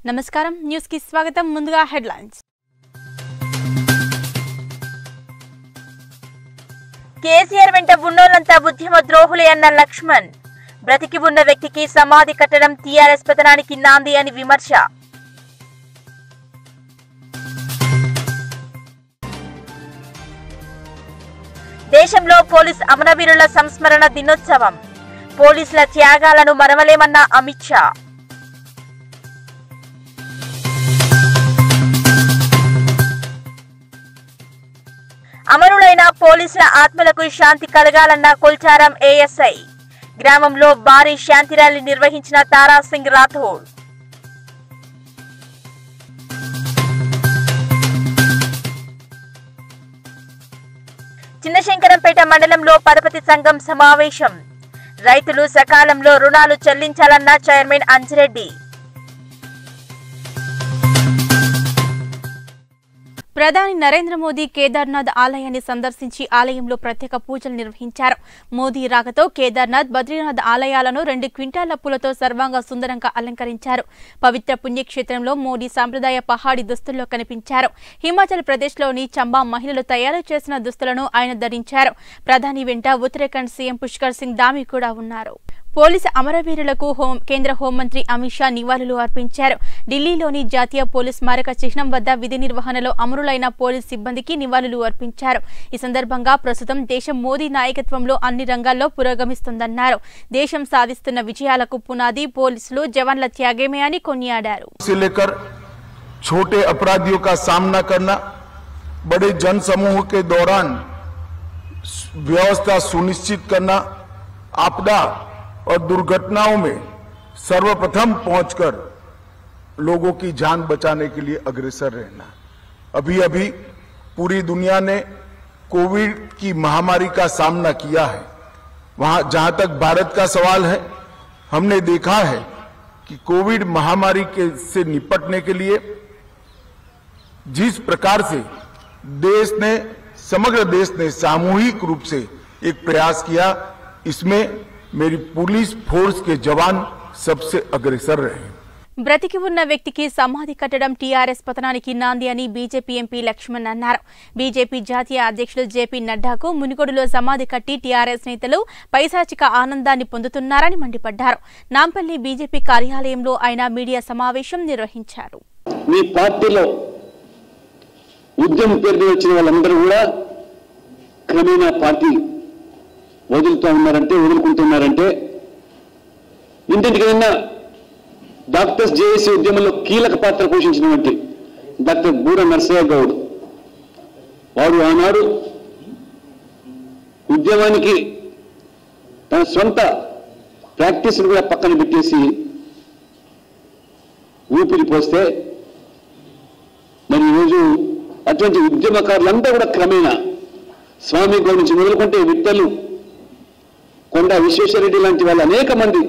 నమస్కారం న్యూస్ కి స్వాగతం ముందుగా హెడ్లైన్స్ కేసీఆర్ వెంట ఉన్నోళ్లంతా ఉద్యమ ద్రోహులే అన్న లక్ష్మణ్ బ్రతికి ఉన్న వ్యక్తికి సమాధి కట్టడం టీఆర్ఎస్ పతనానికి నాంది అని విమర్శ దేశంలో పోలీస్ అమరవీరుల సంస్మరణ దినోత్సవం పోలీసుల త్యాగాలను మరవలేమన్న అమిత్ షా అమరులైన పోలీసుల ఆత్మలకు శాంతి కలగాలన్న కొల్చారం ఏఎస్ఐ గ్రామంలో భారీ శాంతి ర్యాలీ నిర్వహించిన తారా సింగ్ రాథోడ్ చిన్నశంకరంపేట మండలంలో పరపతి సంఘం సమావేశం రైతులు సకాలంలో రుణాలు చెల్లించాలన్న చైర్మన్ అంజిరెడ్డి ప్రధాని నరేంద్ర మోదీ కేదార్నాథ్ ఆలయాన్ని సందర్శించి ఆలయంలో ప్రత్యేక పూజలు నిర్వహించారు మోదీ రాకతో కేదార్నాథ్ బద్రీనాథ్ ఆలయాలను రెండు క్వింటాల పూలతో సర్వాంగ సుందరంగా అలంకరించారు పవిత్ర పుణ్యక్షేత్రంలో మోడీ సాంప్రదాయ పహాడి దుస్తుల్లో కనిపించారు హిమాచల్ ప్రదేశ్లోని చంబా మహిళలు తయారు చేసిన దుస్తులను ఆయన ధరించారు ప్రధాని వెంట ఉత్తరాఖండ్ సీఎం పుష్కర్ సింగ్ దామి కూడా ఉన్నారు పోలీసు అమరవీరులకు హోం కేంద్ర హోంమంత్రి అమిత్ షా నివాళులు అర్పించారు ఢిల్లీలోని జాతీయ పోలీస్ స్మారక చిహ్నం వద్ద విధి నిర్వహణలో అమరులైన పోలీస్ సిబ్బందికి నివాళులు అర్పించారు ఈ సందర్భంగా ప్రస్తుతం దేశం మోదీ నాయకత్వంలో అన్ని రంగాల్లో పురోగమిస్తుందన్నారు దేశం సాధిస్తున్న విజయాలకు పునాది పోలీసులు జవాన్ల త్యాగమే అని కొనియాడారు से लेकर छोटे अपराधियों का सामना करना बड़े जनसमूह के दौरान व्यवस्था सुनिश्चित करना आपदा और दुर्घटनाओं में सर्वप्रथम पहुंचकर लोगों की जान बचाने के लिए अग्रसर रहना अभी अभी पूरी दुनिया ने कोविड की महामारी का सामना किया है वहां जहां तक भारत का सवाल है हमने देखा है कि कोविड महामारी के से निपटने के लिए जिस प्रकार से देश ने समग्र देश ने सामूहिक रूप से एक प्रयास किया इसमें मेरी पुलिस फोर्स के जवान सबसे अग्रसर रहे బ్రతికి ఉన్న వ్యక్తికి సమాధి కట్టడం టీఆర్ఎస్ పతనానికి నాంది అని బీజేపీ ఎంపీ లక్ష్మణ్ అన్నారు బీజేపీ జాతీయ అధ్యక్షులు జేపీ నడ్డాకు మునిగోడులో సమాధి కట్టి టీఆర్ఎస్ నేతలు పైశాచిక ఆనందాన్ని పొందుతున్నారని మండిపడ్డారు నాంపల్లి బీజేపీ కార్యాలయంలో ఆయన మీడియా సమావేశం నిర్వహించారు మీ పార్టీలో ఉద్యమం పేరు మీద వచ్చిన వాళ్ళందరూ కూడా క్రమేణా పార్టీ వదులుతూ ఉన్నారంటే వదులుకుంటున్నారంటే ఇంటింటికి నిన్న డాక్టర్స్ జేఏసీ ఉద్యమంలో కీలక పాత్ర పోషించినటువంటి డాక్టర్ బూర నరసయ్య గౌడ్ వాడు ఆనాడు ఉద్యమానికి తన సొంత ప్రాక్టీస్ను కూడా పక్కన పెట్టేసి ఊపిరి పోస్తే మరి ఈరోజు అటువంటి ఉద్యమకారులంతా కూడా క్రమేణా స్వామి గౌడ్ నుంచి మొదలుకుంటే విట్టలు కొండ విశ్వేశ్వరరెడ్డి లాంటి వాళ్ళు అనేక మంది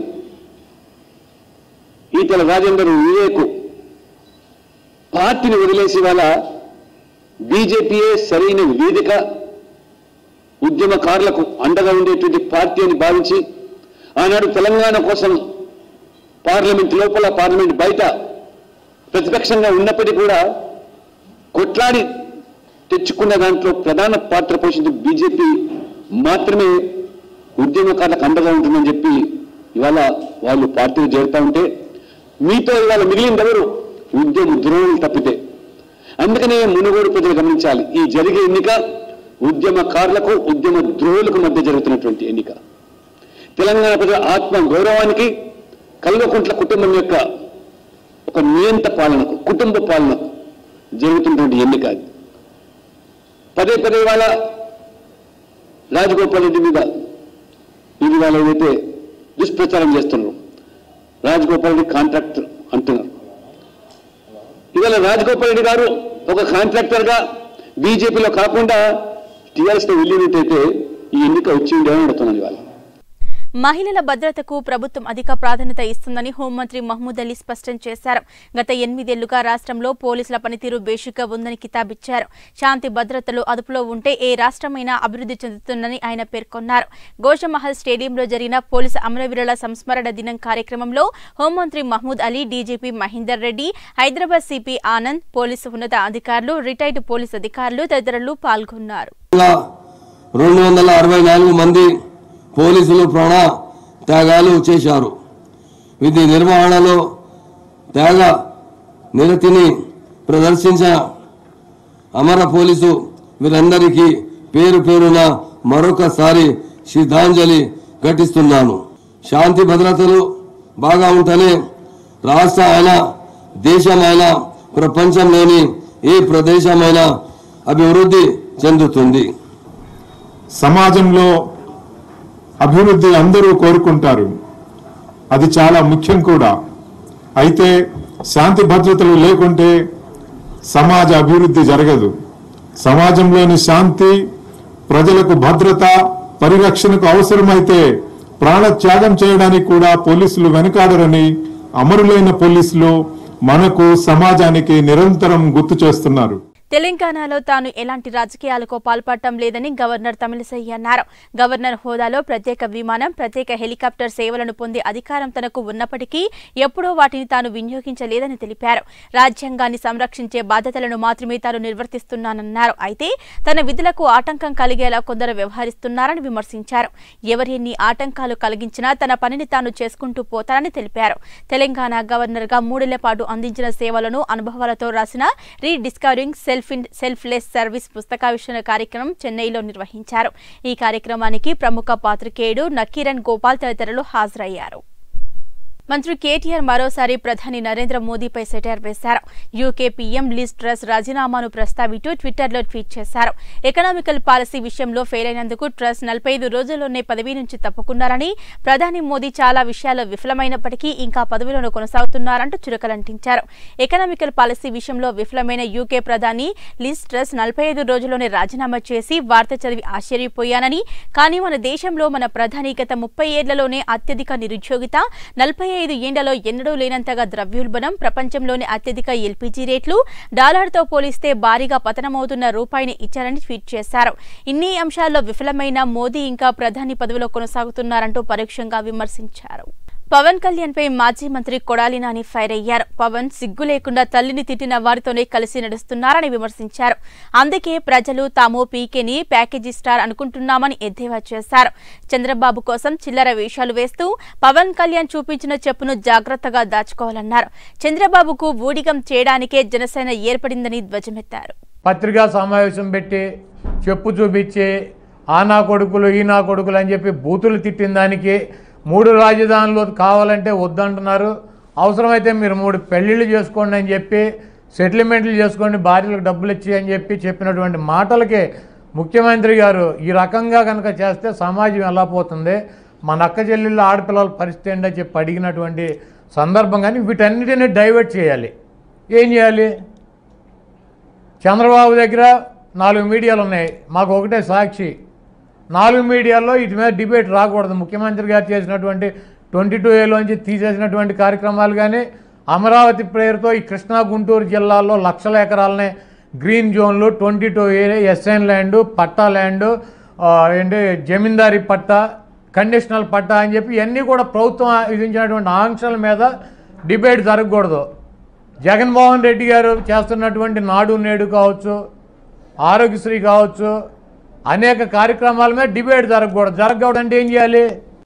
ఈటల రాజేందర్ వివేకు పార్టీని వదిలేసి వాళ్ళ బీజేపీయే సరైన వేదిక ఉద్యమకారులకు అండగా ఉండేటువంటి పార్టీ అని భావించి ఆనాడు తెలంగాణ కోసం పార్లమెంట్ లోపల పార్లమెంట్ బయట ప్రతిపక్షంగా ఉన్నప్పటికీ కూడా కొట్లాడి తెచ్చుకున్న దాంట్లో ప్రధాన పాత్ర పోషించే బీజేపీ మాత్రమే ఉద్యమకారులకు అండగా ఉంటుందని చెప్పి ఇవాళ వాళ్ళు పార్టీలు చేరుతా ఉంటే మీతో ఇవాళ మిగిలింది ఎవరు ఉద్యమ ద్రోహులు తప్పితే అందుకనే మునుగోడు ప్రజలు గమనించాలి ఈ జరిగే ఎన్నిక ఉద్యమకారులకు ఉద్యమ ద్రోహులకు మధ్య జరుగుతున్నటువంటి ఎన్నిక తెలంగాణ ప్రజల ఆత్మ గౌరవానికి కల్వకుంట్ల కుటుంబం యొక్క ఒక నియంత పాలనకు కుటుంబ పాలనకు జరుగుతున్నటువంటి ఎన్నిక అది పదే పదే వాళ్ళ రాజగోపాల్ రెడ్డి మీద ఇది వాళ్ళు ఏదైతే దుష్ప్రచారం చేస్తున్నారు రాజగోపాల్ రెడ్డి కాంట్రాక్టర్ అంటున్నారు ఇవాళ రాజగోపాల్ రెడ్డి గారు ఒక కాంట్రాక్టర్గా బీజేపీలో కాకుండా టీఆర్ఎస్లో వెళ్ళినట్టయితే ఈ ఎన్నిక వచ్చి ఉండేవని అడుగుతున్నాను ఇవాళ మహిళల భద్రతకు ప్రభుత్వం అధిక ప్రాధాన్యత ఇస్తుందని హోంమంత్రి మహమూద్ అలీ స్పష్టం చేశారు గత ఎనిమిదేళ్లుగా రాష్ట్రంలో పోలీసుల పనితీరు బేషుగా ఉందని కితాబిచ్చారు శాంతి భద్రతలు అదుపులో ఉంటే ఏ రాష్ట్రమైనా అభివృద్ధి చెందుతుందని ఆయన పేర్కొన్నారు గోషమహల్ స్టేడియంలో జరిగిన పోలీసు అమరవీరుల సంస్మరణ దినం కార్యక్రమంలో హోంమంత్రి Mahmood Ali DGP Mahender Reddy Hyderabad CP Anand police ఉన్నత అధికారులు రిటైర్డ్ పోలీసు అధికారులు తదితరులు పాల్గొన్నారు రెండు వందల అరవై నాలుగు మంది పోలీసులు ప్రాణ త్యాగాలు చేశారు విధి నిర్వహణలో త్యాగ నిరతిని ప్రదర్శించిన అమర పోలీసు వీరందరికీ పేరు పేరున మరొకసారి శ్రద్ధాంజలి ఘటిస్తున్నాను శాంతి భద్రతలు బాగా ఉంటేనే రాష్ట్ర అయినా దేశమైనా ప్రపంచంలోని ఏ ప్రదేశమైనా అభివృద్ధి చెందుతుంది సమాజంలో అభివృద్ధి అందరూ కోరుకుంటారు అది చాలా ముఖ్యం కూడా అయితే శాంతి భద్రతలు లేకుంటే సమాజ అభివృద్ధి జరగదు సమాజంలోని శాంతి ప్రజలకు భద్రత పరిరక్షణకు అవసరమైతే ప్రాణత్యాగం చేయడానికి కూడా పోలీసులు వెనుకాడరని అమరులైన పోలీసులు మనకు సమాజానికి నిరంతరం గుర్తు చేస్తున్నారు తెలంగాణలో తాను ఎలాంటి రాజకీయాలకు పాల్పడటం లేదని గవర్నర్ తమిళసై అన్నారు గవర్నర్ హోదాలో ప్రత్యేక విమానం ప్రత్యేక హెలికాప్టర్ సేవలను పొందే అధికారం తనకు ఉన్నప్పటికీ ఎప్పుడూ వాటిని తాను వినియోగించలేదని తెలిపారు రాజ్యాంగాన్ని సంరక్షించే బాధ్యతలను మాత్రమే తాను నిర్వర్తిస్తున్నానన్నారు అయితే తన విధులకు ఆటంకం కలిగేలా కొందరు వ్యవహరిస్తున్నారని విమర్శించారు ఎవరు ఎన్ని ఆటంకాలు కలిగించినా తన పనిని తాను చేసుకుంటూ పోతారని తెలిపారు తెలంగాణ గవర్నర్గా మూడేళ్ల పాటు అందించిన సేవలను అనుభవాలతో రాసిన rediscovering self in selfless service పుస్తకావిష్కరణ కార్యక్రమం చెన్నైలో నిర్వహించారు ఈ కార్యక్రమానికి ప్రముఖ పాత్రికేయుడు నకీరన్ గోపాల్ తదితరులు హాజరయ్యారు మంత్రి కేటీఆర్ మరోసారి ప్రధాని నరేంద్ర మోదీపై సెటైర్ వేశారు యూకే పీఎం లిజ్ ట్రస్ రాజీనామాను ప్రస్తావిస్తూ ట్విట్టర్లో ట్వీట్ చేశారు ఎకనామికల్ పాలసీ విషయంలో ఫెయిల్ అయినందుకు ట్రస్ నలభై ఐదు రోజుల్లోనే పదవి నుంచి తప్పుకున్నారని ప్రధాని మోదీ చాలా విషయాల్లో విఫలమైనప్పటికీ ఇంకా పదవిలోనే కొనసాగుతున్నారంటూ చురకలంటించారు ఎకనామికల్ పాలసీ విషయంలో విఫలమైన యూకే ప్రధాని లిజ్ ట్రస్ నలభై ఐదు రోజుల్లోనే రాజీనామా చేసి వార్త చదివి ఆశ్చర్యపోయానని కానీ మన దేశంలో మన ప్రధాని గత ముప్పై ఏళ్లలోనే అత్యధిక నిరుద్యోగిత నలభై ఐదు ఏళ్లలో ఎన్నడూ లేనంతగా ద్రవ్యోల్బణం ప్రపంచంలోని అత్యధిక ఎల్పీజీ రేట్లు డాలర్తో పోలిస్తే భారీగా పతనమవుతున్న రూపాయిని ఇచ్చారని ట్వీట్ చేశారు ఇన్ని అంశాల్లో విఫలమైన మోదీ ఇంకా ప్రధాని పదవిలో కొనసాగుతున్నారంటూ పరోక్షంగా విమర్శించారు పవన్ కళ్యాణ్ పై మాజీ మంత్రి కొడాలి నాని ఫైర్ అయ్యారు పవన్ సిగ్గు లేకుండా తల్లిని తిట్టిన వారితోనే కలిసి నడుస్తున్నారని విమర్శించారు అందుకే ప్రజలు తాము పీకేని ప్యాకేజీ స్టార్ అనుకుంటున్నామని ఎద్దేవా చేశారు చంద్రబాబు కోసం చిల్లర వేషాలు వేస్తూ పవన్ కళ్యాణ్ చూపించిన చెప్పును జాగ్రత్తగా దాచుకోవాలన్నారు చంద్రబాబుకు ఊడిగం చేయడానికే జనసేన ఏర్పడిందని ధ్వజమెత్తారు పత్రికా సమావేశం పెట్టి చెప్పు చూపించి ఆ నా కొడుకులు ఈ నా కొడుకులు అని చెప్పి బూతులు తిట్టిన దానికి మూడు రాజధానులు కావాలంటే వద్దంటున్నారు అవసరమైతే మీరు మూడు పెళ్ళిళ్ళు చేసుకోండి అని చెప్పి సెటిల్మెంట్లు చేసుకోండి భార్యలకు డబ్బులు ఇచ్చి అని చెప్పి చెప్పినటువంటి మాటలకే ముఖ్యమంత్రి గారు ఈ రకంగా కనుక చేస్తే సమాజం ఎలా పోతుంది మన అక్క చెల్లెళ్ళు ఆడపిల్లల పరిస్థితి ఏంటని చెప్పి అడిగినటువంటి సందర్భం కానీ వీటన్నిటిని డైవర్ట్ చేయాలి ఏం చేయాలి చంద్రబాబు దగ్గర నాలుగు మీడియాలు ఉన్నాయి మాకు ఒకటే సాక్షి నాలుగు మీడియాల్లో ఇటు మీద డిబేట్ రాకూడదు ముఖ్యమంత్రి గారు చేసినటువంటి ట్వంటీ టూ ఏలోంచి తీసేసినటువంటి కార్యక్రమాలు కానీ అమరావతి పేరుతో ఈ కృష్ణా గుంటూరు జిల్లాల్లో లక్షల ఎకరాలనే గ్రీన్ జోన్లు twenty two A SN land patta land ఆ, ఏంటి జమీందారీ పట్టా కండిషనల్ పట్టా అని చెప్పి ఇవన్నీ కూడా ప్రభుత్వం విధించినటువంటి ఆంక్షల మీద డిబేట్ జరగకూడదు జగన్మోహన్ రెడ్డి గారు చేస్తున్నటువంటి నాడు నేడు కావచ్చు ఆరోగ్యశ్రీ కావచ్చు అనేక కార్యక్రమాల మీద డిబేట్ జరగకూడదు జరగకూడదు అంటే ఏం చేయాలి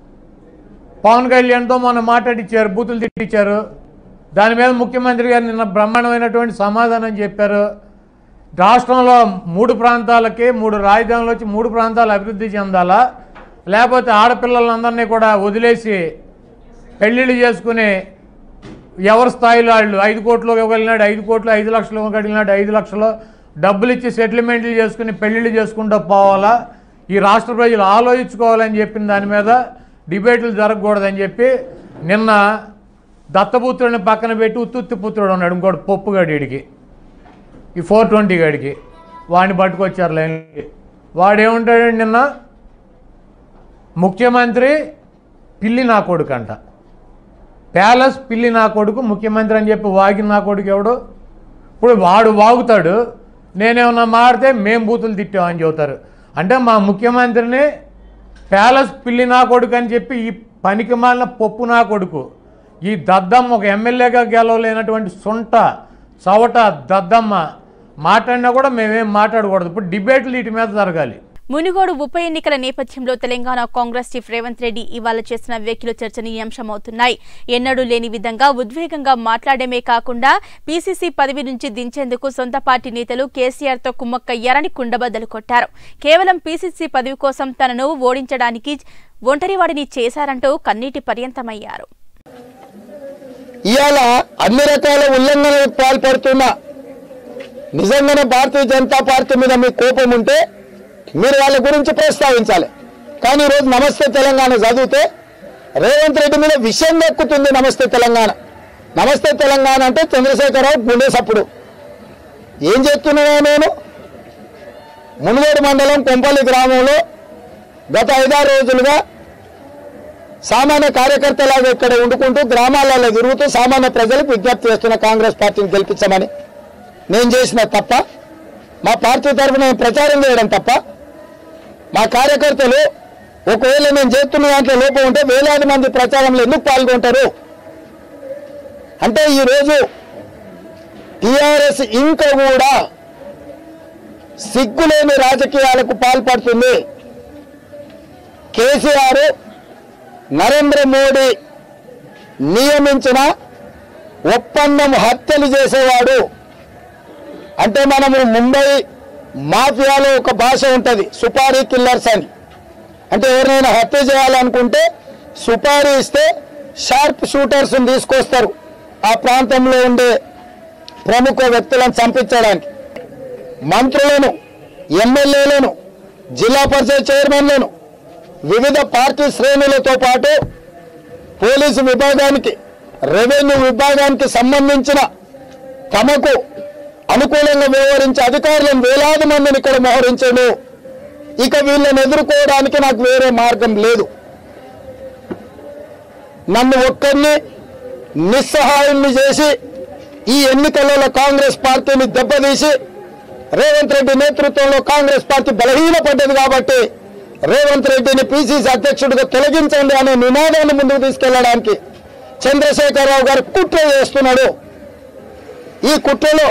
పవన్ కళ్యాణ్తో మొన్న మాట్లాడిచ్చారు బూతులు తిట్టించారు దాని మీద ముఖ్యమంత్రి గారు నిన్న బ్రహ్మాండమైనటువంటి సమాధానం చెప్పారు రాష్ట్రంలో మూడు ప్రాంతాలకి మూడు రాజధానులు వచ్చి మూడు ప్రాంతాలు అభివృద్ధి చెందాలా లేకపోతే ఆడపిల్లలందరినీ కూడా వదిలేసి పెళ్ళిళ్ళు చేసుకుని ఎవరి స్థాయిలో వాళ్ళు ఐదు కోట్లు ఇవ్వగలిగినాడు ఐదు కోట్లు ఐదు లక్షలు ఇవ్వగలిగినాడు ఐదు లక్షలు డబ్బులు ఇచ్చి సెటిల్మెంట్లు చేసుకుని పెళ్ళిళ్ళు చేసుకుంటూ పోవాలా ఈ రాష్ట్ర ప్రజలు ఆలోచించుకోవాలని చెప్పిన దాని మీద డిబేట్లు జరగకూడదని చెప్పి నిన్న దత్తపుత్రుడిని పక్కన పెట్టి ఉత్తుత్తి పుత్రుడు ఉన్నాడు ఇంకోటి పప్పుగాడి వీడికి ఈ ఫోర్ ట్వంటీ గాడికి వాడిని పట్టుకొచ్చారు లైన్కి వాడేముంటాడండి నిన్న ముఖ్యమంత్రి పిల్లి నా కొడుకు అంట ప్యాలెస్ పిల్లి నా కొడుకు ముఖ్యమంత్రి అని చెప్పి వాగిన నా కొడుకు ఎవడు ఇప్పుడు వాడు వాగుతాడు నేనేమన్నా మాడితే మేం బూతులు తిట్టామని చెబుతారు అంటే మా ముఖ్యమంత్రిని ప్యాలెస్ పిల్లి నా కొడుకు అని చెప్పి ఈ పనికి మాలిన పప్పు నా కొడుకు ఈ దద్దమ్మ ఒక ఎమ్మెల్యేగా గెలవలేనటువంటి సొంట చవట దద్దమ్మ మాట్లాడినా కూడా మేమేం మాట్లాడకూడదు ఇప్పుడు డిబేట్లు వీటి మీద జరగాలి మునుగోడు ఉప ఎన్నికల నేపథ్యంలో తెలంగాణ కాంగ్రెస్ చీఫ్ రేవంత్ రెడ్డి ఇవాళ చేసిన వ్యాఖ్యలు చర్చనీయాంశమవుతున్నాయి ఎన్నడూ లేని విధంగా ఉద్వేగంగా మాట్లాడమే కాకుండా పీసీసీ పదవి నుంచి దించేందుకు సొంత పార్టీ నేతలు కేసీఆర్తో కుమ్మక్కయ్యారని కుండబద్దలు కొట్టారు కేవలం పీసీసీ పదవి కోసం తనను ఓడించడానికి ఒంటరివాడిని చేశారంటూ కన్నీటి పర్యంతమయ్యారు ఇవాళ అన్ని రకాల ఉల్లంఘనలకు పాల్పడుతున్న నిజంగానే భారతీయ జనతా పార్టీ మీద మీకు కోపం ఉంటే మీరు వాళ్ళ గురించి ప్రస్తావించాలి కానీ ఈరోజు నమస్తే తెలంగాణ చదివితే రేవంత్ రెడ్డి మీద విషయం దక్కుతుంది నమస్తే తెలంగాణ నమస్తే తెలంగాణ అంటే చంద్రశేఖరరావు గుండె సప్పుడు ఏం చెప్తున్నానో నేను మునుగోడు మండలం కొంపల్లి గ్రామంలో గత ఐదారు రోజులుగా సామాన్య కార్యకర్తలాగా ఇక్కడ వండుకుంటూ గ్రామాలలో తిరుగుతూ సామాన్య ప్రజలకు విజ్ఞప్తి చేస్తున్న కాంగ్రెస్ పార్టీని గెలిపించమని నేను చేసిన తప్ప మా పార్టీ తరఫున నేను ప్రచారం చేయడం తప్ప మా కార్యకర్తలు ఒకవేళ నేను చేస్తున్న దాంట్లో లోపం ఉంటే వేలాది మంది ప్రచారంలో ఎందుకు పాల్గొంటారు అంటే ఈరోజు టిఆర్ఎస్ ఇంకా కూడా సిగ్గులేని రాజకీయాలకు పాల్పడుతుంది కేసీఆర్ నరేంద్ర మోడీ నియమించిన ఒప్పందం హత్యలు చేసేవాడు అంటే మనము ముంబై మాఫియాలో ఒక భాష ఉంటుంది సుపారీ కిల్లర్స్ అని అంటే ఎవరినైనా హత్య చేయాలనుకుంటే సుపారీ ఇస్తే షార్ప్ షూటర్స్ తీసుకొస్తారు ఆ ప్రాంతంలో ఉండే ప్రముఖ వ్యక్తులను చంపించడానికి మంత్రులను ఎమ్మెల్యేలను జిల్లా పరిషత్ చైర్మన్లను వివిధ పార్టీ శ్రేణులతో పాటు పోలీసు విభాగానికి రెవెన్యూ విభాగానికి సంబంధించిన తమకు అనుకూలంగా వ్యవహరించే అధికారులను వేలాది మందిని ఇక్కడ మోహరించాడు ఇక వీళ్ళని ఎదుర్కోవడానికి నాకు వేరే మార్గం లేదు నన్ను ఒక్కరిని నిస్సహాయాన్ని చేసి ఈ ఎన్నికలలో కాంగ్రెస్ పార్టీని దెబ్బతీసి రేవంత్ రెడ్డి నేతృత్వంలో కాంగ్రెస్ పార్టీ బలహీనపడ్డది కాబట్టి రేవంత్ రెడ్డిని పిసిసి అధ్యక్షుడిగా తొలగించండి అనే నినాదాన్ని ముందుకు తీసుకెళ్లడానికి చంద్రశేఖరరావు గారు కుట్ర చేస్తున్నాడు ఈ కుట్రలో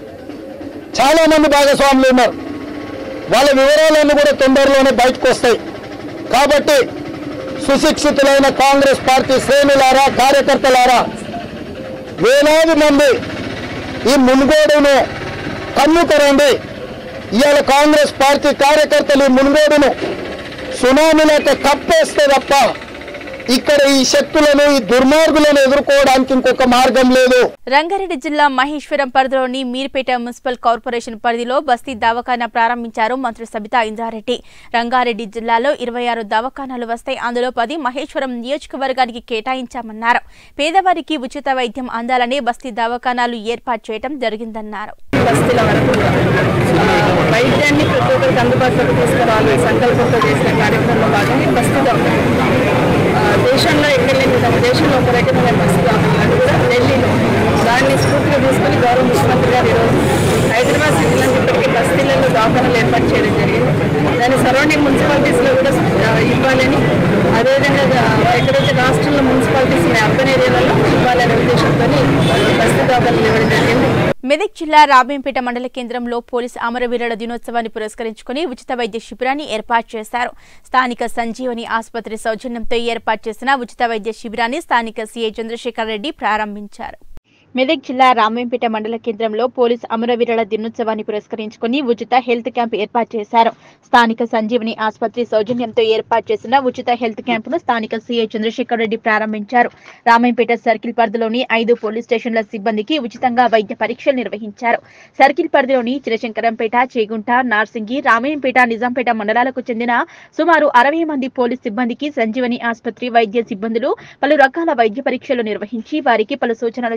చాలా మంది భాగస్వాములు ఉన్నారు వాళ్ళ వివరాలన్నీ కూడా తొందరలోనే బయటకు వస్తాయి కాబట్టి సుశిక్షితులైన కాంగ్రెస్ పార్టీ శ్రేణులారా కార్యకర్తలారా వేలాది మంది ఈ మున్గోడును కన్నుకరండి ఇవాళ కాంగ్రెస్ పార్టీ కార్యకర్తలు ఈ మున్గోడును సునామీలకు కప్పేస్తే తప్ప ఇక్కడ ఈ శక్తులను ఈ దుర్మార్గులను ఎదుర్కోవడానికి ఇంకొక మార్గం లేదు రంగారెడ్డి జిల్లా మహేశ్వరం పరిధిలోని మీర్పేట మున్సిపల్ కార్పొరేషన్ పరిధిలో బస్తీ దవాఖానా ప్రారంభించారు మంత్రి సబితా ఇంద్రారెడ్డి రంగారెడ్డి జిల్లాలో ఇరవై ఆరు దవాఖానాలు వస్తాయి అందులో పది మహేశ్వరం నియోజకవర్గానికి కేటాయించామన్నారు పేదవారికి ఉచిత వైద్యం అందాలని బస్తీ దవాఖానాలు ఏర్పాటు చేయడం జరిగిందన్నారు బస్తీల వరకు ఆ, వైద్యాన్ని ప్రతి ఒక్కరికి అందుబాటులోకి తీసుకురావాలని సంకల్పంతో చేసిన కార్యక్రమంలో భాగంగా బస్తీ దవాఖాన ఆ, దేశంలో ఎక్కడ లేని విధంగా దేశంలో ఒక రకమైన బస్తీ దవాఖాన అది కూడా ఢిల్లీలో దాన్ని స్ఫూర్తిగా తీసుకుని గౌరవ ముఖ్యమంత్రి గారు ఈరోజు హైదరాబాద్ సిటీలో ఇప్పటికీ బస్తీలలో దవాఖానాలు ఏర్పాటు చేయడం జరిగింది దాని సరౌండింగ్ మున్సిపాలిటీస్లో కూడా ఆ, ఇవ్వాలని అదేవిధంగా ఆ, ఎక్కడైతే రాష్ట్రంలో మున్సిపాలిటీస్ ఉన్నాయి అర్బన్ ఏరియాలలో ఇవ్వాలనే ఉద్దేశంతో బస్తీ దవాఖానాలు ఇవ్వడం జరిగింది మెదక్ జిల్లా రాబేంపేట మండల కేంద్రంలో పోలీస్ అమరవీరుల దినోత్సవాన్ని పురస్కరించుకుని ఉచిత వైద్య శిబిరాన్ని ఏర్పాటు చేశారు స్థానిక సంజీవని ఆసుపత్రి సౌజన్యంతో ఏర్పాటు చేసిన ఉచిత వైద్య శిబిరాన్ని స్థానిక సీఐ చంద్రశేఖర్ రెడ్డి ప్రారంభించారు మెదక్ జిల్లా రామేంపేట మండల కేంద్రంలో పోలీస్ అమరవీరుల దినోత్సవాన్ని పురస్కరించుకుని ఉచిత హెల్త్ క్యాంప్ ఏర్పాటు చేశారు స్థానిక సంజీవని ఆసుపత్రి సౌజన్యంతో ఏర్పాటు చేసిన ఉచిత హెల్త్ క్యాంపును స్థానిక సీఐ చంద్రశేఖర్ రెడ్డి ప్రారంభించారు రామేంపేట సర్కిల్ పరిధిలోని ఐదు పోలీస్ స్టేషన్ల సిబ్బందికి ఉచితంగా వైద్య పరీక్షలు నిర్వహించారు సర్కిల్ పరిధిలోని చిరశంకరంపేట చేగుంట నార్సింగి రామేంపేట నిజాంపేట మండలాలకు చెందిన సుమారు అరవై మంది పోలీస్ సిబ్బందికి సంజీవని ఆసుపత్రి వైద్య సిబ్బందులు పలు రకాల వైద్య పరీక్షలు నిర్వహించి వారికి పలు సూచనలు చేశారు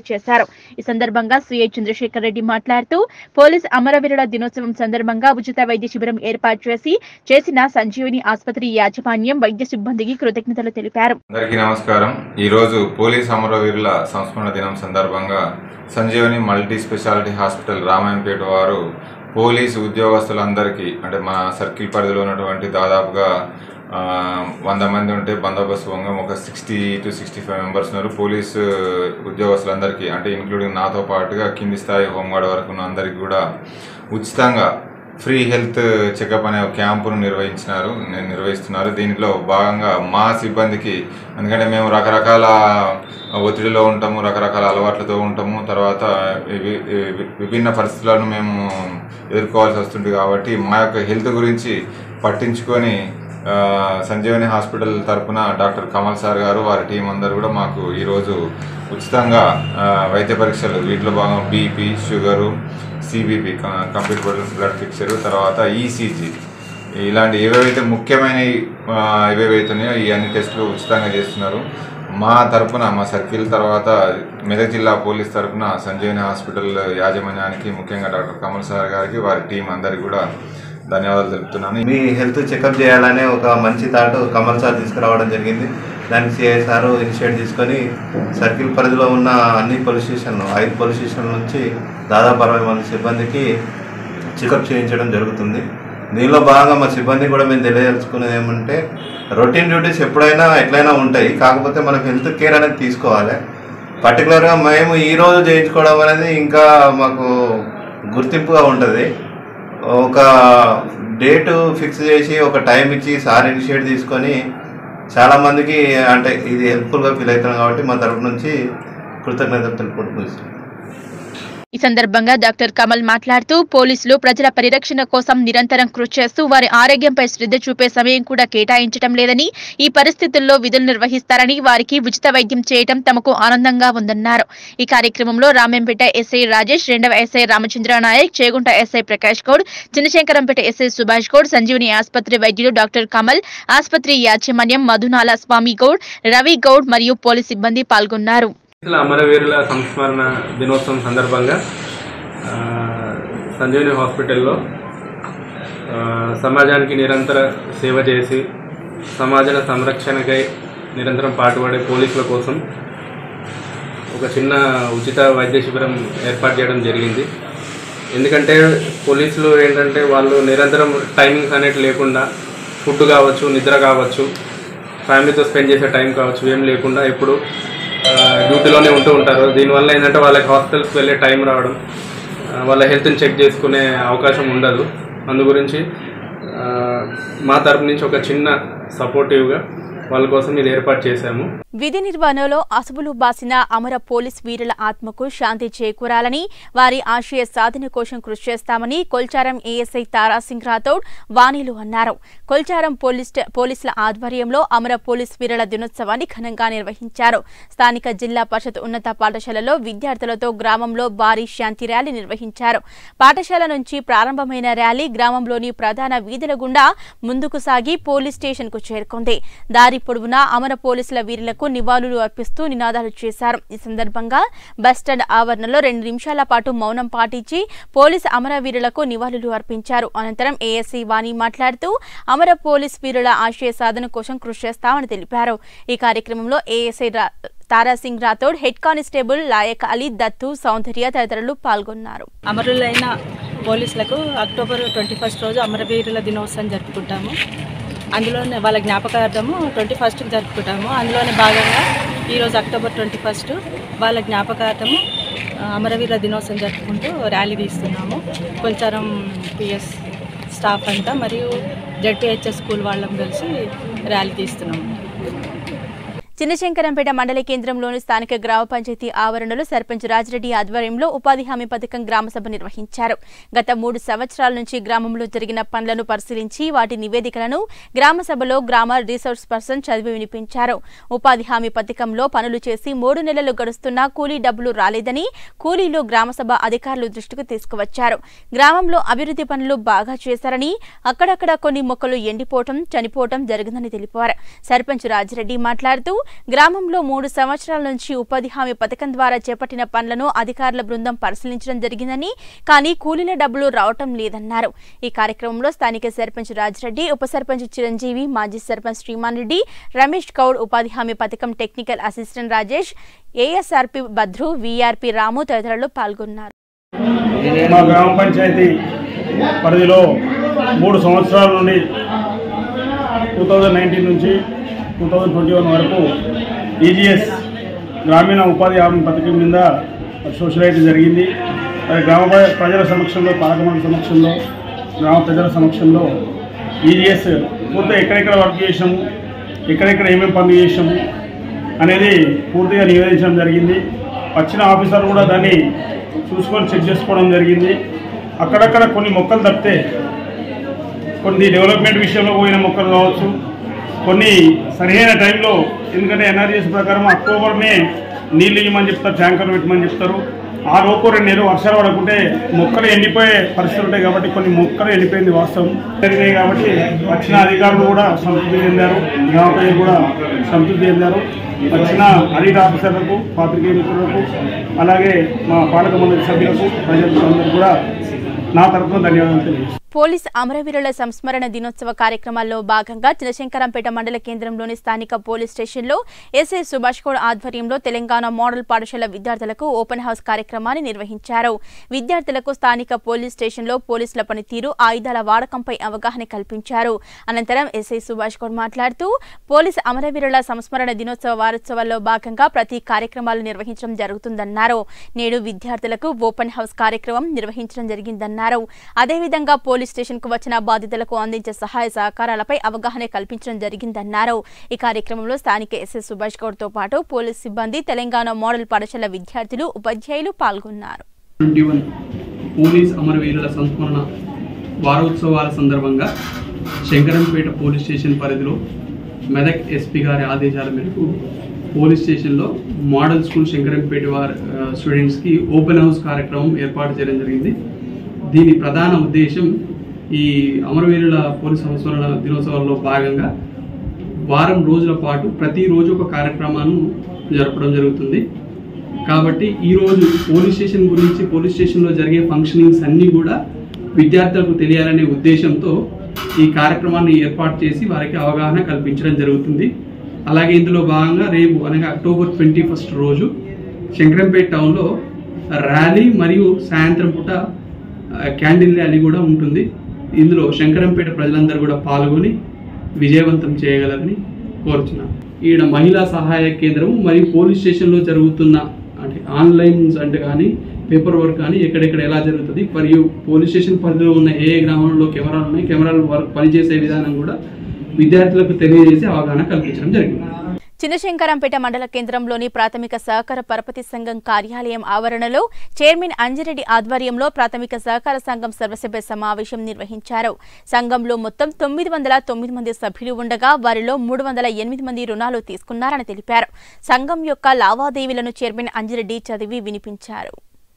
ఈ సందర్భంగా సిఐ చంద్రశేఖర్ రెడ్డి మాట్లాడుతూ పోలీస్ అమరవీరుల దినోత్సవం సందర్భంగా ఉచిత వైద్య శిబిరం ఏర్పాటు చేసి చేసిన సంజీవిని ఆసుపత్రి యాజమాన్యం వైద్య సిబ్బందికి కృతజ్ఞతలు తెలిపారు అందరికీ నమస్కారం ఈరోజు పోలీస్ అమరవీరుల సంస్మరణ దినం సందర్భంగా Sanjeevani multi speciality hospital Ramayampet వారు పోలీసు ఉద్యోగస్తులందరికీ అంటే మన సర్కిల్ పరిధిలో ఉన్నటువంటి దాదాపుగా ఆ, వంద మంది ఉంటే బందోబస్తు వంగం ఒక sixty to sixty five members ఉన్నారు పోలీసు ఉద్యోగస్తులందరికీ అంటే ఇంక్లూడింగ్ నాతో పాటుగా కింది స్థాయి హోంగార్డ్ వరకు ఉన్న అందరికీ కూడా ఉచితంగా ఫ్రీ హెల్త్ చెకప్ అనే ఒక క్యాంపును నిర్వహించినారు ని- నిర్వహిస్తున్నారు దీనిలో భాగంగా మా సిబ్బందికి ఎందుకంటే మేము రకరకాల ఒత్తిడిలో ఉంటాము రకరకాల అలవాట్లతో ఉంటాము తర్వాత వి- వి- విభిన్న పరిస్థితులను మేము ఎదుర్కోవాల్సి వస్తుంది కాబట్టి మా యొక్క హెల్త్ గురించి పట్టించుకొని ఆ, సంజీవని హాస్పిటల్ తరపున డాక్టర్ కమల్ సార్ గారు వారి టీం అందరు కూడా మాకు ఈరోజు ఉచితంగా ఆ, వైద్య పరీక్షలు వీటిలో భాగంగా BP sugar CBP computer blood picture తర్వాత ఈసీజీ ఇలాంటి ఏవేవైతే ముఖ్యమైనవి ఆ, ఏవేవైతున్నాయో ఈ అన్ని టెస్టులు ఉచితంగా చేస్తున్నారు మా తరపున మా సర్కిల్ తర్వాత మెదక్ జిల్లా పోలీస్ తరపున సంజీవని హాస్పిటల్ యాజమాన్యానికి ముఖ్యంగా డాక్టర్ కమల్ సార్ గారికి వారి టీం అందరికి కూడా ధన్యవాదాలు తెలుపుతున్నాను మీ హెల్త్ చెకప్ చేయాలనే ఒక మంచి థాట్ కమల్ సార్ తీసుకురావడం జరిగింది దానికి సిఐ సార్ ఇనిషియేట్ తీసుకొని సర్కిల్ పరిధిలో ఉన్న అన్ని పోలీస్ స్టేషన్లు ఐదు పోలీస్ స్టేషన్ల నుంచి దాదాపు అరవై మంది సిబ్బందికి చెకప్ చేయించడం జరుగుతుంది దీనిలో భాగంగా మా సిబ్బంది కూడా మేము తెలియదలుచుకునేది ఏమంటే రొటీన్ డ్యూటీస్ ఎప్పుడైనా ఎట్లయినా ఉంటాయి కాకపోతే మనం హెల్త్ కేర్ అనేది తీసుకోవాలి పర్టికులర్గా మేము ఈ రోజు చేయించుకోవడం అనేది ఇంకా మాకు గుర్తింపుగా ఉంటుంది ఒక డేటు ఫిక్స్ చేసి ఒక టైం ఇచ్చి సార్ ఇనిషియేట్ తీసుకొని చాలామందికి అంటే ఇది హెల్ప్ఫుల్గా ఫీల్ అవుతున్నాం కాబట్టి మా తరపు నుంచి కృతజ్ఞతలు తెలుపుకుంటున్నాం ఈ సందర్భంగా డాక్టర్ కమల్ మాట్లాడుతూ పోలీసులు ప్రజల పరిరక్షణ కోసం నిరంతరం కృషి చేస్తూ వారి ఆరోగ్యంపై శ్రద్ధ చూపే సమయం కూడా కేటాయించడం లేదని ఈ పరిస్థితుల్లో విధులు నిర్వహిస్తారని వారికి ఉచిత వైద్యం చేయడం తమకు ఆనందంగా ఉందన్నారు ఈ కార్యక్రమంలో రామెంపేట ఎస్ఐ రాజేష్ రెండవ SI Ramachandra Naik Chegunta SI Prakash Goud Chinnashankarampet SI Subhash Goud Sanjeevani ఆసుపత్రి వైద్యులు డాక్టర్ కమల్ ఆసుపత్రి యాజమాన్యం మధునాల స్వామి గౌడ్ రవి గౌడ్ మరియు పోలీస్ సిబ్బంది పాల్గొన్నారు పోలీసుల అమరవీరుల సంస్మరణ దినోత్సవం సందర్భంగా ఆ, సంజీవని హాస్పిటల్లో ఆ, సమాజానికి నిరంతర సేవ చేసి సమాజ సంరక్షణకై నిరంతరం పాటుపడే పోలీసుల కోసం ఒక చిన్న ఉచిత వైద్య శిబిరం ఏర్పాటు చేయడం జరిగింది ఎందుకంటే పోలీసులు ఏంటంటే వాళ్ళు నిరంతరం టైమింగ్స్ అనేవి లేకుండా ఫుడ్ కావచ్చు నిద్ర కావచ్చు ఫ్యామిలీతో స్పెండ్ చేసే టైం కావచ్చు ఏం లేకుండా ఎప్పుడు ఆ, డ్యూటీలోనే ఉంటూ ఉంటారు దీనివల్ల ఏంటంటే వాళ్ళకి హాస్పిటల్స్కి వెళ్ళే టైం రావడం ఆ, వాళ్ళ హెల్త్ని చెక్ చేసుకునే అవకాశం ఉండదు అందు గురించి ఆ, మా తరపు నుంచి ఒక చిన్న సపోర్టివ్గా వాళ్ళ కోసం ఇది ఏర్పాటు చేశాము విధి నిర్వహణలో అసువులు బాసిన అమర పోలీస్ వీరుల ఆత్మకు శాంతి చేకూరాలని వారి ఆశయ సాధన కోసం కృషి చేస్తామని కొల్చారం ఏఎస్ఐ తారాసింగ్ రాథోడ్ వాణిలు అన్నారు కొల్చారం పోలీస్ పోలీసుల ఆధ్వర్యంలో అమర పోలీస్ వీరుల దినోత్సవాన్ని ఘనంగా నిర్వహించారు స్థానిక జిల్లా పరిషత్ ఉన్నత పాఠశాలలో విద్యార్థులతో గ్రామంలో భారీ శాంతి ర్యాలీ నిర్వహించారు పాఠశాల నుంచి ప్రారంభమైన ర్యాలీ గ్రామంలోని ప్రధాన వీధుల గుండా ముందుకు సాగి పోలీస్ స్టేషన్ కు చేరుకుంది దారి పొడవునా అమర పోలీసుల వీరులకు నివాళులు అర్పిస్తూ నినాదాలు చేశారు ఈ సందర్భంగా బస్టాండ్ ఆవరణలో రెండు నిమిషాల పాటు మౌనం పాటించి పోలీసు అమరవీరులకు నివాళులు అర్పించారు అనంతరం ఏఎస్సీ వాణి మాట్లాడుతూ అమర పోలీస్ వీరుల ఆశయ సాధన కోసం కృషి చేస్తామని తెలిపారు ఈ కార్యక్రమంలో ఏఎస్ఐ రా- తారాసింగ్ రాథోడ్ హెడ్ కానిస్టేబుల్ లాయక్ అలీ దత్తు సౌందర్య తదితరులు పాల్గొన్నారు అమరులైన పోలీసులకు అక్టోబర్ ట్వంటీ ఫస్ట్ రోజు అమరవీరుల దినోత్సవం జరుపుకుంటాము అందులోనే వాళ్ళ జ్ఞాపకార్థము ట్వంటీ ఫస్ట్కి జరుపుకుంటాము అందులోనే భాగంగా ఈరోజు అక్టోబర్ ట్వంటీ ఫస్ట్ వాళ్ళ జ్ఞాపకార్థము ఆ, అమరవీరుల దినోత్సవం జరుపుకుంటూ ర్యాలీ తీస్తున్నాము కొంచారం పిఎస్ స్టాఫ్ అంతా మరియు జడ్పిహెచ్ఎస్ స్కూల్ వాళ్ళం కలిసి ర్యాలీ తీస్తున్నాము చిన్నశంకరంపేట మండల కేంద్రంలోని స్థానిక గ్రామ పంచాయతీ ఆవరణలో సర్పంచ్ రాజిరెడ్డి ఆధ్వర్యంలో ఉపాధి హామీ పథకం గ్రామసభ నిర్వహించారు గత మూడు సంవత్సరాల నుంచి గ్రామంలో జరిగిన పనులను పరిశీలించి వాటి నివేదికలను గ్రామసభలో గ్రామ రీసోర్స్ పర్సన్ చదివి వినిపించారు ఉపాధి హామీ పథకంలో పనులు చేసి మూడు నెలలు గడుస్తున్నా కూలీ డబ్బులు రాలేదని కూలీలు గ్రామసభ అధికారులు దృష్టికి తీసుకువచ్చారు గ్రామంలో అభివృద్ధి పనులు బాగా చేశారని అక్కడక్కడ కొన్ని మొక్కలు ఎండిపోవటం చనిపోవటం జరిగిందని తెలిపారు సర్పంచ్ రాజిరెడ్డి మాట్లాడుతూ గ్రామంలో మూడు సంవత్సరాల నుంచి ఉపాధి హామీ పథకం ద్వారా చేపట్టిన పనులను అధికారుల బృందం పరిశీలించడం జరిగిందని కానీ కూలీల డబ్బులు రావటం లేదన్నారు ఈ కార్యక్రమంలో స్థానిక సర్పంచ్ రాజిరెడ్డి ఉప సర్పంచ్ చిరంజీవి మాజీ సర్పంచ్ శ్రీమాన్ రెడ్డి రమేష్ గౌడ్ ఉపాధి హామీ పథకం technical assistant Rajesh ASRP Bhadru VRP Ramu తదితరులు పాల్గొన్నారు మా గ్రామ పంచాయతీ పరిధిలో మూడు సంవత్సరాల నుండి టూ థౌజండ్ నైన్టీన్ నుంచి టూ థౌజండ్ ట్వంటీ వన్ వరకు ఈజీఎస్ గ్రామీణ ఉపాధి హామీ పథకం మీద సోషలైట్ జరిగింది మరి గ్రామ ప్ర- ప్రజల సమక్షంలో పాలకమండలి సమక్షంలో గ్రామ ప్రజల సమక్షంలో ఈజీఎస్ పూర్తిగా ఎక్కడెక్కడ వర్క్ చేసాము ఎక్కడెక్కడ ఏమేమి పనులు చేసాము అనేది పూర్తిగా నివేదించడం జరిగింది వచ్చిన ఆఫీసర్ కూడా దాన్ని చూసుకొని చెక్ చేసుకోవడం జరిగింది అక్కడక్కడ కొన్ని మొక్కలు తప్పితే కొన్ని డెవలప్మెంట్ విషయంలో పోయిన మొక్కలు కావచ్చు కొన్ని సరైన టైంలో ఎందుకంటే ఎన్ఆర్జీఎస్ ప్రకారం అక్టోబర్నే నీళ్ళు ఇవ్వమని చెప్తారు ట్యాంకర్ పెట్టమని చెప్తారు ఆ లోపు రెండు నెలలు వర్షాలు పడకుంటే మొక్కలు ఎండిపోయే పరిస్థితులు ఉంటాయి కాబట్టి కొన్ని మొక్కలు ఎండిపోయింది వాస్తవం జరిగినాయి కాబట్టి వచ్చిన అధికారులు కూడా సంతృప్తి చెందారు గ్రామ ప్రజలు కూడా సంతృప్తి చెందారు వచ్చిన అడిట్ ఆఫీసర్లకు పాత్రికేయ మిత్రులకు అలాగే మా పాలక మండలి సభ్యులకు ప్రజలకు అందరికీ కూడా నా తరఫున ధన్యవాదాలు తెలియజేస్తున్నాను పోలీస్ అమరవీరుల సంస్మరణ దినోత్సవ కార్యక్రమాల్లో భాగంగా చినశంకరంపేట మండల కేంద్రంలోని స్థానిక పోలీస్ స్టేషన్లో ఎస్ఐ సుభాష్ గౌడ్ ఆధ్వర్యంలో తెలంగాణ మోడల్ పాఠశాల విద్యార్థులకు ఓపెన్ హౌస్ కార్యక్రమాన్ని నిర్వహించారు విద్యార్థులకు స్థానిక పోలీస్ స్టేషన్లో పోలీసుల పనితీరు ఆయుధాల వాడకంపై అవగాహన కల్పించారు అనంతరం ఎస్ఐ సుభాష్ గౌడ్ మాట్లాడుతూ పోలీస్ అమరవీరుల సంస్మరణ దినోత్సవ వారోత్సవాల్లో భాగంగా ప్రతి కార్యక్రమాలు నిర్వహించడం జరుగుతుందన్నారు నేడు విద్యార్థులకు ఓపెన్ హౌస్ కార్యక్రమం నిర్వహించడం జరిగిందన్నారు అదేవిధంగా పోలీస్ స్టేషన్ కు వచ్చిన బాధితులకు అందించే సహాయ సహకారాలపై అవగాహన కల్పించడం జరిగిందన్నారు ఈ కార్యక్రమంలో స్థానిక ఎస్ఎస్ సుభాష్ గౌడ్ తో పాటు పోలీస్ సిబ్బంది తెలంగాణ మోడల్ పాఠశాల విద్యార్థులు ఉపాధ్యాయులు పాల్గొన్నారు ట్వంటీ వన్ పోలీస్ అమరవీరుల సంస్మరణ వారోత్సవాల సందర్భంగా శంకరంపేట పోలీస్ స్టేషన్ పరిధిలో మెదక్ ఎస్పీ గారి ఆదేశాల మేరకు పోలీస్ స్టేషన్లో మోడల్ స్కూల్ శంకరంపేట వారి ఆ, స్టూడెంట్స్కి ఓపెన్ హౌస్ కార్యక్రమం ఏర్పాటు చేయడం జరిగింది దీని ప్రధాన ఉద్దేశం ఈ అమరవీరుల పోలీస్ సంస్మరణ దినోత్సవాల్లో భాగంగా వారం రోజుల పాటు ప్రతిరోజు ఒక కార్యక్రమాన్ని జరపడం జరుగుతుంది కాబట్టి ఈరోజు పోలీస్ స్టేషన్ గురించి పోలీస్ స్టేషన్లో జరిగే ఫంక్షనింగ్స్ అన్నీ కూడా విద్యార్థులకు తెలియాలనే ఉద్దేశంతో ఈ కార్యక్రమాన్ని ఏర్పాటు చేసి వారికి అవగాహన కల్పించడం జరుగుతుంది అలాగే ఇందులో భాగంగా రేపు అనగా అక్టోబర్ ట్వంటీ ఫస్ట్ రోజు శంకరంపేట టౌన్లో ర్యాలీ మరియు సాయంత్రం పూట ఆ, క్యాండిల్ ర్యాలీ కూడా ఉంటుంది ఇందులో శంకరంపేట ప్రజలందరూ కూడా పాల్గొని విజయవంతం చేయగలరని కోరుచున్నాను ఈడ మహిళా సహాయ కేంద్రం మరియు పోలీస్ స్టేషన్లో జరుగుతున్న అంటే ఆన్లైన్ అంటే కానీ పేపర్ వర్క్ కానీ ఎక్కడెక్కడ ఎలా జరుగుతుంది మరియు పోలీస్ స్టేషన్ పరిధిలో ఉన్న ఏ ఏ గ్రామంలో కెమెరాలు ఉన్నాయి కెమెరాలు వర్క్ పనిచేసే విధానం కూడా విద్యార్థులకు తెలియజేసి అవగాహన కల్పించడం జరిగింది చిన్నశంకరంపేట మండల కేంద్రంలోని ప్రాథమిక సహకార పరపతి సంఘం కార్యాలయం ఆవరణలో చైర్మన్ అంజిరెడ్డి ఆధ్వర్యంలో ప్రాథమిక సహకార సంఘం సర్వసభ్య సమావేశం నిర్వహించారు సంఘంలో మొత్తం తొమ్మిది వందల తొమ్మిది మంది సభ్యులు ఉండగా వారిలో మూడు వందల ఎనిమిది మంది రుణాలు తీసుకున్నారని తెలిపారు సంఘం యొక్క లావాదేవీలను చైర్మన్ అంజిరెడ్డి చదివి వినిపించారు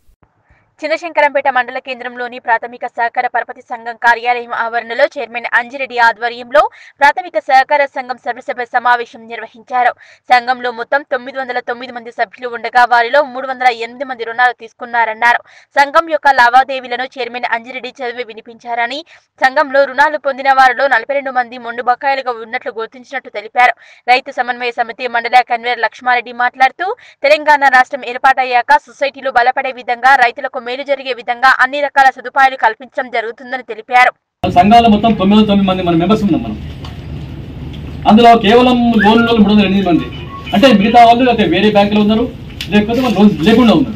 చిన్నశంకరంపేట మండల కేంద్రంలోని ప్రాథమిక సహకార పరపతి సంఘం కార్యాలయం ఆవరణలో చైర్మన్ అంజిరెడ్డి ఆధ్వర్యంలో ప్రాథమిక సహకార సంఘం సర్వసభ్య సమావేశం నిర్వహించారు సంఘంలో మొత్తం తొమ్మిది వందల తొమ్మిది మంది సభ్యులు ఉండగా వారిలో మూడు వందల ఎనిమిది మంది రుణాలు తీసుకున్నారన్నారు సంఘం యొక్క లావాదేవీలను చైర్మన్ అంజిరెడ్డి చదివి వినిపించారని సంఘంలో రుణాలు పొందిన వారిలో నలభై రెండు మంది మొండు బకాయిలుగా ఉన్నట్లు గుర్తించినట్టు తెలిపారు రైతు సమన్వయ సమితి మండల కన్వీనర్ లక్ష్మారెడ్డి మాట్లాడుతూ తెలంగాణ రాష్ట్రం ఏర్పాటయ్యాక సొసైటీలు బలపడే విధంగా రైతులకు మేలు జరిగే విధంగా అన్ని రకాల సదుపాయాలు కల్పించడం జరుగుతుందని తెలిపారు సంఘాల మొత్తం తొమ్మిది వందల తొమ్మిది మంది మన మెంబర్స్ ఉన్నాం మనం అందులో కేవలం లోన్లో మూడు వందల ఎనిమిది మంది అంటే మిగతా వాళ్ళు అయితే వేరే బ్యాంకులో ఉన్నారు లేకపోతే వాళ్ళు లోన్స్ లేకుండా ఉన్నారు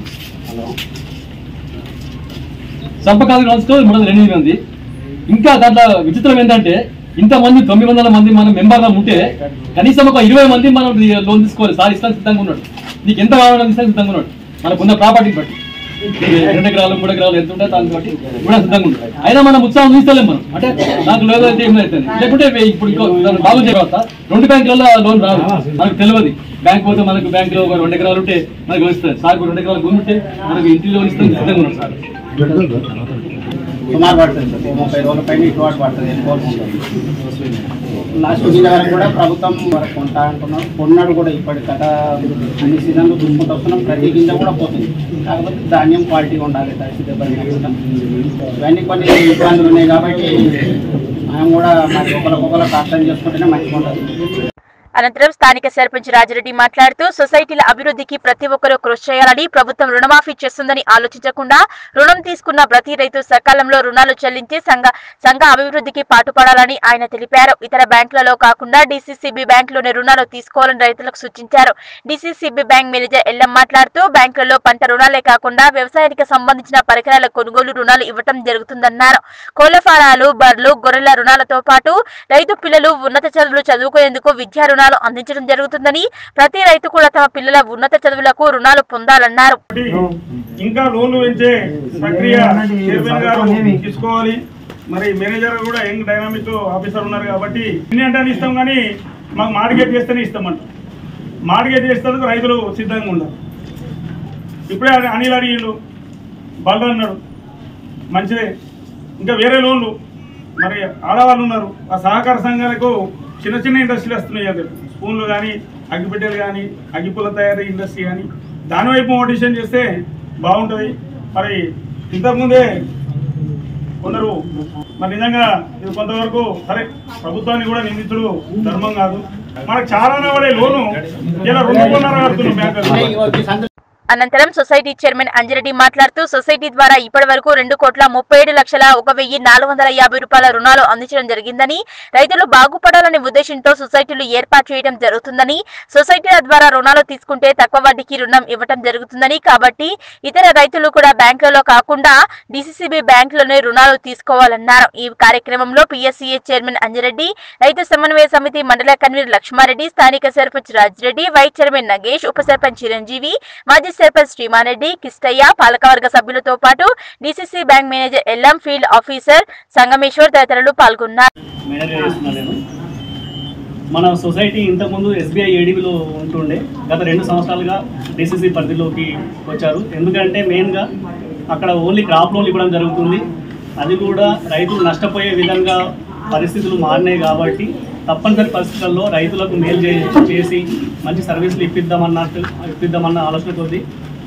సంపకాల లోన్స్తో మూడు వందల ఎనిమిది మంది ఇంకా దాంట్లో విచిత్రం ఏంటంటే ఇంతమంది తొమ్మిది వందల మంది మనం మెంబర్గా ఉంటే కనీసం ఒక ఇరవై మంది మనం లోన్ తీసుకోవాలి సార్ ఇస్తాను సిద్ధంగా ఉన్నాడు నీకు ఎంత కావాలని ఇస్తాను సిద్ధంగా ఉన్నాడు మనకున్న ప్రాపర్టీని బట్టి రెండు ఎకరాలు మూడు ఎకరాలు ఎంత ఉంటే దాన్ని బట్టి కూడా సిద్ధంగా ఉంటుంది అయినా మనం ఉత్సాహం తీసుకోలేం మనం అంటే నాకు లేదు అయితే ఏం లేదు లేకుంటే వే- ఇప్పుడు ఇంకో దాన్ని బాగు చేయవస్తా రెండు బ్యాంకులలో లోన్ రాదు మనకు తెలియదు బ్యాంక్ పోతే మనకు బ్యాంకులో ఒక రెండు ఎకరాలు ఉంటే మనకు ఇస్తుంది సార్ రెండు ఎకరాలు భూమి ఉంటే మనకు ఇంటి లోన్ ఇస్తాం సిద్ధంగా ఉన్నాడు సార్ సుమారు పడుతుంది సార్ ఓ ముప్పై రోజుల పైన ఇటువంటి పడుతుంది అని కోరుకుంటుంది లాస్ట్ గింజ వరకు కూడా ప్రభుత్వం వరకు కొంటా అంటున్నాం కొన్నాడు కూడా ఇప్పటి గత అన్ని సీజన్లు చూసుకుంటూ వస్తున్నాం ప్రతి గింజ కూడా పోతుంది కాకపోతే ధాన్యం క్వాలిటీ ఉండాలి తడిసి దెబ్బతినకుండా ఇవన్నీ కొన్ని ఇబ్బందులు ఉన్నాయి కాబట్టి మనం కూడా మరి ఒకరికొకరు కష్టం చేసుకుంటేనే మంచిగా ఉంటుంది అనంతరం స్థానిక సర్పంచ్ రాజిరెడ్డి మాట్లాడుతూ సొసైటీల అభివృద్ధికి ప్రతి ఒక్కరూ కృషి చేయాలని ప్రభుత్వం రుణమాఫీ చేస్తుందని ఆలోచించకుండా రుణం తీసుకున్న ప్రతి రైతు సకాలంలో రుణాలు చెల్లించి సంఘ సంఘ అభివృద్ధికి పాటుపడాలని ఆయన తెలిపారు ఇతర బ్యాంకులలో కాకుండా డీసీసీబీ బ్యాంకులోనే రుణాలు తీసుకోవాలని రైతులకు సూచించారు డీసీసీబీ బ్యాంక్ మేనేజర్ ఎల్లం మాట్లాడుతూ బ్యాంకులలో పంట రుణాలే కాకుండా వ్యవసాయానికి సంబంధించిన పరికరాల కొనుగోలు రుణాలు ఇవ్వటం జరుగుతుందన్నారు కోళ్ల ఫారాలు బర్లు గొర్రెల రుణాలతో పాటు రైతు పిల్లలు ఉన్నత చదువులు చదువుకునేందుకు విద్యా రుణాలు అందించడం జరుగుతుందని ప్రతి రైతు కూడా తమ పిల్లల ఉన్నత చదువులకు రుణాలు పొందాలన్నారు ఇంకా లోన్లు పెంచే ప్రక్రియ చైర్మన్ గారు తీసుకోవాలి మరి మేనేజర్ కూడా యంగ్ డైనామిక్ ఆఫీసర్ ఉన్నారు కాబట్టి ఇన్ని అంటే ఇస్తాం కానీ మాకు మార్గేట్ చేస్తేనే ఇస్తామంట మార్గేట్ చేసేందుకు రైతులు సిద్ధంగా ఉండాలి ఇప్పుడే అని- అనిల్ అడిగిండు బల్లు అన్నాడు మంచిదే ఇంకా వేరే లోన్లు మరి ఆడవాళ్ళు ఉన్నారు ఆ సహకార సంఘాలకు చిన్న చిన్న ఇండస్ట్రీలు వస్తున్నాయి అదే స్పూన్లు కానీ అగ్గిపెట్టెలు కానీ అగ్గిపుల్ల తయారీ ఇండస్ట్రీ కానీ దాని వైపు మోటివేషన్ చేస్తే బాగుంటుంది మరి ఇంతకుముందే కొందరు మరి నిజంగా ఇది కొంతవరకు సరే ప్రభుత్వాన్ని కూడా నిందితుడు ధర్మం కాదు మనకు చాలా పడే లోను ఇలా రెండు కొన్నర కడుతున్నాం బ్యాంకులు అనంతరం సొసైటీ చైర్మన్ అంజిరెడ్డి మాట్లాడుతూ సొసైటీ ద్వారా ఇప్పటి వరకు రెండు కోట్ల ముప్పై ఏడు లక్షల ఒక వెయ్యి నాలుగు వందల యాభై రూపాయల రుణాలు అందించడం జరిగిందని రైతులు బాగుపడాలనే ఉద్దేశంతో సొసైటీలు ఏర్పాటు చేయడం జరుగుతుందని సొసైటీల ద్వారా రుణాలు తీసుకుంటే తక్కువ వడ్డీకి రుణం ఇవ్వడం జరుగుతుందని కాబట్టి ఇతర రైతులు కూడా బ్యాంకులలో కాకుండా డీసీసీబీ బ్యాంకులోనే రుణాలు తీసుకోవాలన్నారు ఈ కార్యక్రమంలో పిఎస్సీఏ చైర్మన్ అంజిరెడ్డి రైతు సమన్వయ సమితి మండల కన్వీనర్ లక్ష్మారెడ్డి స్థానిక సర్పంచ్ రాజిరెడ్డి వైస్ చైర్మన్ నగేష్ ఉప సర్పంచ్ చిరంజీవి మాజీ సర్పంచ్ శ్రీమారెడ్డి కిష్టయ్య పాలకవర్గ సభ్యులతో పాటు DCC bank manager Ellam field officer Sangameshwar తదితరులు పాల్గొన్నారు మేనేజర్ చేస్తున్నా నేను మన సొసైటీ ఇంతకుముందు ఎస్బీఐ ఏడీబీలో ఉంటుండే గత రెండు సంవత్సరాలుగా డిసిసి పరిధిలోకి వచ్చారు ఎందుకంటే మెయిన్గా అక్కడ ఓన్లీ క్రాప్ లోన్లు ఇవ్వడం జరుగుతుంది అది కూడా రైతులు నష్టపోయే విధంగా పరిస్థితులు మారినాయి కాబట్టి తప్పనిసరి పరిస్థితుల్లో రైతులకు మేలు చే- చేసి మంచి సర్వీసులు ఇప్పిద్దామన్నట్టు ఇప్పిద్దామన్న ఆలోచన కొద్దీ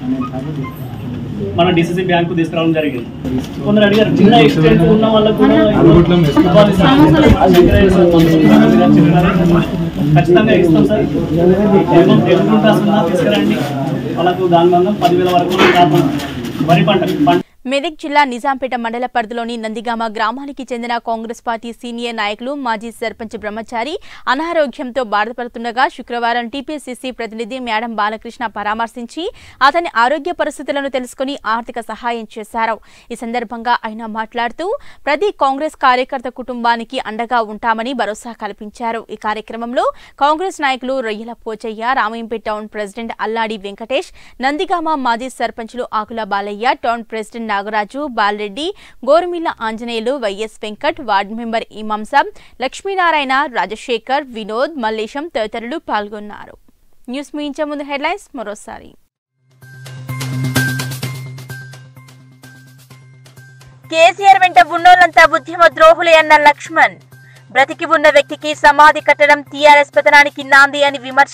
మన డిసిసి బ్యాంకు తీసుకురావడం జరిగింది కొందరు అడిగారు చిన్న ఎక్స్టెంట్ ఉన్న వాళ్ళకు కూడా ఇవ్వాలి సార్. ఆ శంకరయ్య సార్ మన సుబ్రహ్మణ్య గారు చెప్పినారు. ఖచ్చితంగా ఇస్తాం సార్ ఏమో తెలుగుంటాస్ ఉన్నా తీసుకురండి వాళ్ళకు దాని మందం పదివేల వరకు లాభం వరి పంట పంట మెదక్ జిల్లా నిజాంపేట మండల పరిధిలోని నందిగామ గ్రామానికి చెందిన కాంగ్రెస్ పార్టీ సీనియర్ నాయకులు మాజీ సర్పంచ్ బ్రహ్మచారి అనారోగ్యంతో బాధపడుతుండగా శుక్రవారం టీపీసీసీ ప్రతినిధి మేడం బాలకృష్ణ పరామర్శించి అతని ఆరోగ్య పరిస్థితులను తెలుసుకుని ఆర్థిక సహాయం చేశారు ఈ సందర్భంగా ఆయన మాట్లాడుతూ ప్రతి కాంగ్రెస్ కార్యకర్త కుటుంబానికి అండగా ఉంటామని భరోసా కల్పించారు ఈ కార్యక్రమంలో కాంగ్రెస్ నాయకులు రొయ్యల పోచయ్య రామయంపేట టౌన్ ప్రెసిడెంట్ అల్లాడి వెంకటేష్ నందిగామ మాజీ సర్పంచులు Akula Balaiah town president Nagaraju Bala Reddy Gorumilla Anjaneyulu YS Venkat ward member Imamsab Lakshminarayana Rajasekhar Vinod Mallesham తదితరులు పాల్గొన్నారు న్యూస్ ముగించే ముందు హెడ్లైన్స్ మరోసారి కేసీఆర్ వెంట ఉన్నోళ్ళంతా ఉద్యమ ద్రోహులే అన్న లక్ష్మణ్ బ్రతికి ఉన్న వ్యక్తికి సమాధి కట్టడం టీఆర్ఎస్ పతనానికి నాంది అని విమర్శ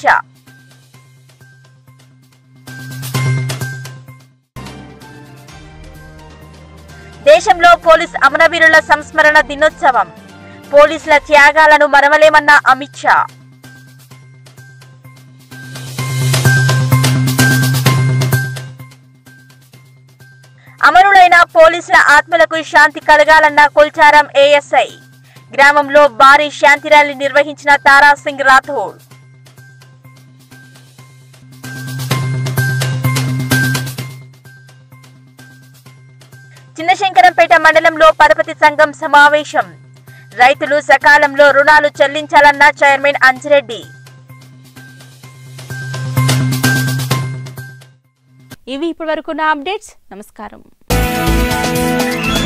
దేశంలో పోలీస్ అమరవీరుల సంస్మరణ దినోత్సవం పోలీసుల త్యాగాలను మరవలేమన్న అమిత్ షా అమరులైన పోలీసుల ఆత్మలకు శాంతి కలగాలన్న కొల్చారం ఏఎస్ఐ గ్రామంలో భారీ శాంతి ర్యాలీ నిర్వహించిన తారా సింగ్ రాథోడ్ చిన్నశంకరంపేట మండలంలో పరపతి సంఘం సమావేశం రైతులు సకాలంలో రుణాలు చెల్లించాలన్న చైర్మన్ అంజిరెడ్డి ఇవి ఇప్పటివరకు నా అప్డేట్స్ నమస్కారం